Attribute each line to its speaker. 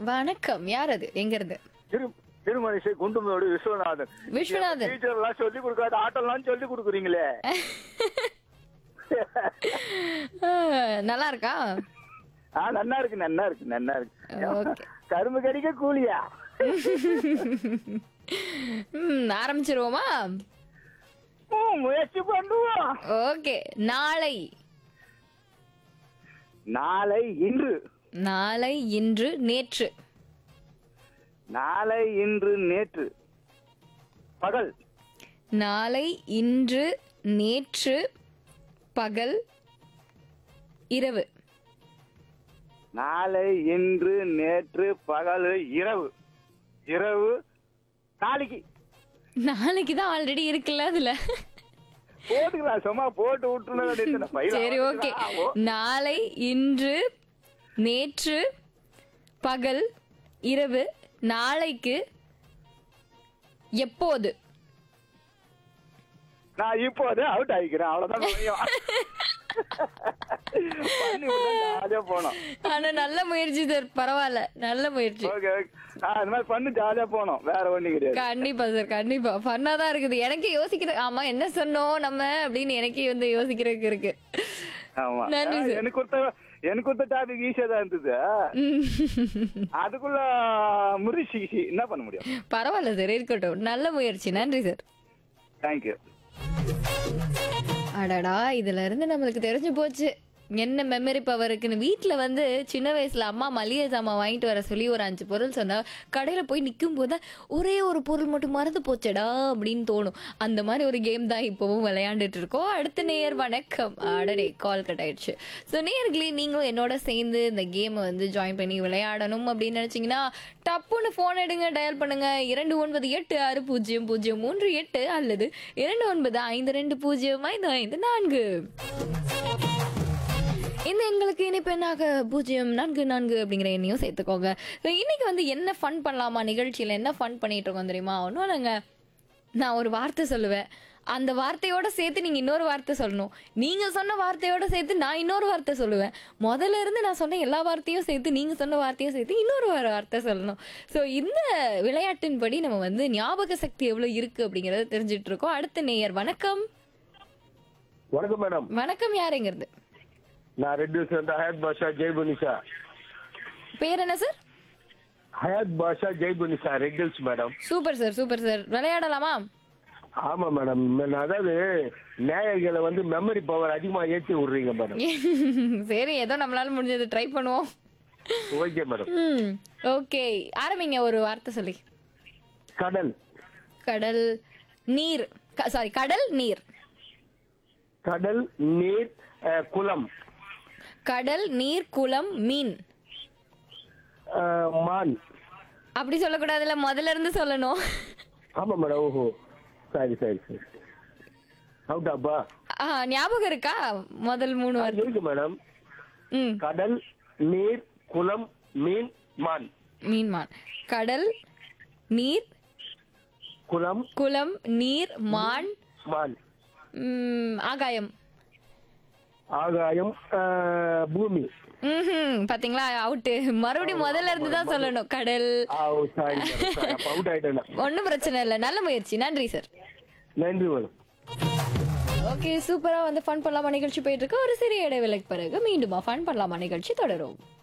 Speaker 1: வணக்கம் யார் அது எங்க இருந்து
Speaker 2: திரு திருமணிசை குண்டுமோடு விஸ்வநாதன்
Speaker 1: விஸ்வநாதன்.
Speaker 2: டீச்சர் எல்லாம் சொல்லி கொடுக்காத ஆட்டம்லாம் சொல்லி கொடுக்குறீங்களே
Speaker 1: ஆ, நல்லா இருக்கா
Speaker 2: ஆ நன்னா இருக்கு நன்னா இருக்கு நன்னா இருக்கு
Speaker 1: ஓகே
Speaker 2: கரும்பு கடிக்க கூலியா
Speaker 1: ம் ஆரம்பிச்சிருவோமா
Speaker 2: ம், முயற்சி பண்ணுவோம்
Speaker 1: ஓகே நாளை
Speaker 2: நாளை இன்று
Speaker 1: நாளை இன்று நேற்று
Speaker 2: நாளை இன்று நேற்று பகல்
Speaker 1: நாளை இன்று நேற்று பகல் இரவு
Speaker 2: நாளை இன்று நேற்று பகல் இரவு இரவு நாளைக்கு
Speaker 1: நாளைக்கு தான் ஆல்ரெடி இருக்குல்ல அதுல
Speaker 2: போட்டுக்கலாம் சும்மா போட்டு விட்டுருந்தேன்
Speaker 1: சரி ஓகே நாளை இன்று நேற்று பகல் இரவு நாளைக்கு எப்போது
Speaker 2: நான் இப்போது அவுட் ஆகிக்கிறேன் அவ்வளவுதான் முடியும். பண்ணி விட்டா ஜாலியா போனோம்
Speaker 1: ஆனா நல்ல முயற்சி சார் பரவாயில்ல நல்ல முயற்சி
Speaker 2: ஓகே ஓகே ஆ, இந்த மாதிரி பண்ணி ஜாலியா போனோம் வேற ஒண்ணு கிடையாது
Speaker 1: கண்டிப்பா சார் கண்டிப்பா ஃபன்னா தான் இருக்குது எனக்கே யோசிக்கிற ஆமா என்ன சொன்னோம் நம்ம அப்படின்னு எனக்கே வந்து யோசிக்கிறதுக்கு இருக்கு
Speaker 2: ஆமா
Speaker 1: நன்றி
Speaker 2: ஆ,
Speaker 1: சார்.
Speaker 2: எனக்கு கொடுத்த எனக்கு கொடுத்த டாபிக் ஈஸியா தான் இருந்தது
Speaker 1: ம்.
Speaker 2: அதுக்குள்ள முறிச்சு என்ன பண்ண முடியும்
Speaker 1: பரவாயில்ல சார் இருக்கட்டும் நல்ல முயற்சி நன்றி சார்
Speaker 2: தேங்க்யூ
Speaker 1: அடடா இதுல இருந்து நம்மளுக்கு தெரிஞ்சு போச்சு என்ன மெமரி பவர் இருக்குன்னு வீட்ல வந்து சின்ன வயசுல அம்மா மளிகை சாமான் வாங்கிட்டு வர சொல்லி ஒரு அஞ்சு பொருள் சொன்னா கடையில போய் நிக்கும் போது ஒரே ஒரு பொருள் மட்டும் மறந்து போச்சடா அப்படின்னு தோணும் அந்த மாதிரி ஒரு கேம் தான் இப்பவும் விளையாண்டுட்டு இருக்கோம் அடுத்த நேயர் வணக்கம் அடடே கால் கட் ஆயிடுச்சு ஸோ நேயர்களே நீங்களும் என்னோட சேர்ந்து இந்த கேமை வந்து ஜாயின் பண்ணி விளையாடணும் அப்படின்னு நினைச்சீங்கன்னா டப்புன்னு ஃபோன் எடுங்க டயல் பண்ணுங்க இரண்டு ஒன்பது எட்டு ஆறு பூஜ்ஜியம் பூஜ்ஜியம் மூன்று எட்டு அல்லது இரண்டு ஒன்பது ஐந்து ரெண்டு பூஜ்ஜியம் ஐந்து ஐந்து நான்கு இந்த எங்களுக்கு இனிப்பு என்னாக பூஜ்ஜியம் நான்கு நான்கு அப்படிங்கிற எண்ணையும் சேர்த்துக்கோங்க So, இன்னைக்கு வந்து என்ன ஃபன் பண்ணலாமா நிகழ்ச்சியில் என்ன ஃபன் பண்ணிட்டு இருக்கோம் தெரியுமா ஒன்றும் இல்லைங்க நான் ஒரு வார்த்தை சொல்லுவேன் அந்த வார்த்தையோட சேர்த்து நீங்க இன்னொரு வார்த்தை சொல்லணும் நீங்க சொன்ன வார்த்தையோட சேர்த்து நான் இன்னொரு வார்த்தை சொல்லுவேன் முதல்ல இருந்து நான் சொன்ன எல்லா வார்த்தையும் சேர்த்து நீங்க சொன்ன வார்த்தையும் சேர்த்து இன்னொரு ஒரு வார்த்தை சொல்லணும் ஸோ இந்த விளையாட்டின்படி நம்ம வந்து ஞாபக சக்தி எவ்வளவு இருக்கு அப்படிங்கறத தெரிஞ்சுட்டு இருக்கோம் அடுத்த நேயர் வணக்கம்
Speaker 3: வணக்கம் மேடம்
Speaker 1: வணக்கம் யாருங்கிறது
Speaker 3: நான் ரெட் நியூஸ் வந்து ஹயாத் பாஷா ஜெய்புனிஷா
Speaker 1: பேர் என்ன sir
Speaker 3: Hayat Basha Jaibunisha Red Hills madam
Speaker 1: super sir super sir விளையாடலாமா
Speaker 3: ஆமா மேடம் நான் அதாவது நேயர்களை வந்து மெமரி பவர் அதிகமா ஏற்றி விடுறீங்க மேடம்
Speaker 1: சரி ஏதோ நம்மளால முடிஞ்சது ட்ரை பண்ணுவோம்
Speaker 3: ஓகே மேடம்
Speaker 1: ம் ஓகே ஆரம்பிங்க ஒரு வார்த்தை சொல்லி
Speaker 3: கடல்
Speaker 1: கடல் நீர் சாரி கடல் நீர்
Speaker 3: கடல் நீர் அஹ், குளம்
Speaker 1: கடல் நீர் குளம் மீன்
Speaker 3: அஹ், மான்
Speaker 1: அப்படி சொல்லக்கூடாதுல்ல முதல்ல இருந்து சொல்லணும்
Speaker 3: ஆமா மேடம் ஓஹோ சரி சரி சரி அவுட்டாப்பா
Speaker 1: ஆ, ஞாபகம் இருக்கா முதல் மூணு வார்த்தை
Speaker 3: இருக்கு மேடம்
Speaker 1: ம்
Speaker 3: கடல் நீர் குளம் மீன் மான்
Speaker 1: மீன் மான் கடல் நீர்
Speaker 3: குளம்
Speaker 1: குளம் நீர் மான்
Speaker 3: மான்
Speaker 1: ம், ஆகாயம்
Speaker 3: ஆகாயம் அஹ், பூமி
Speaker 1: ம் பாத்தீங்களா அவுட்டு மறுபடியும் முதல்ல இருந்து தான் சொல்லணும் கடல்
Speaker 3: ஆ ஓ சாரி மேடம் சாரி அப்போ அவுட் ஆயிட்டேன் நான்.
Speaker 1: ஒன்றும் பிரச்சனை இல்லை நல்ல முயற்சி நன்றி சார்
Speaker 3: நன்றி மேடம்
Speaker 1: ஓகே சூப்பரா வந்து ஃபன் பண்ணலாமா நிகழ்ச்சி போயிட்டு இருக்கு ஒரு சிறிய இடைவேளைக்கு பிறகு மீண்டுமா ஃபன் பண்ணலாமா நிகழ்ச்சி தொடரும்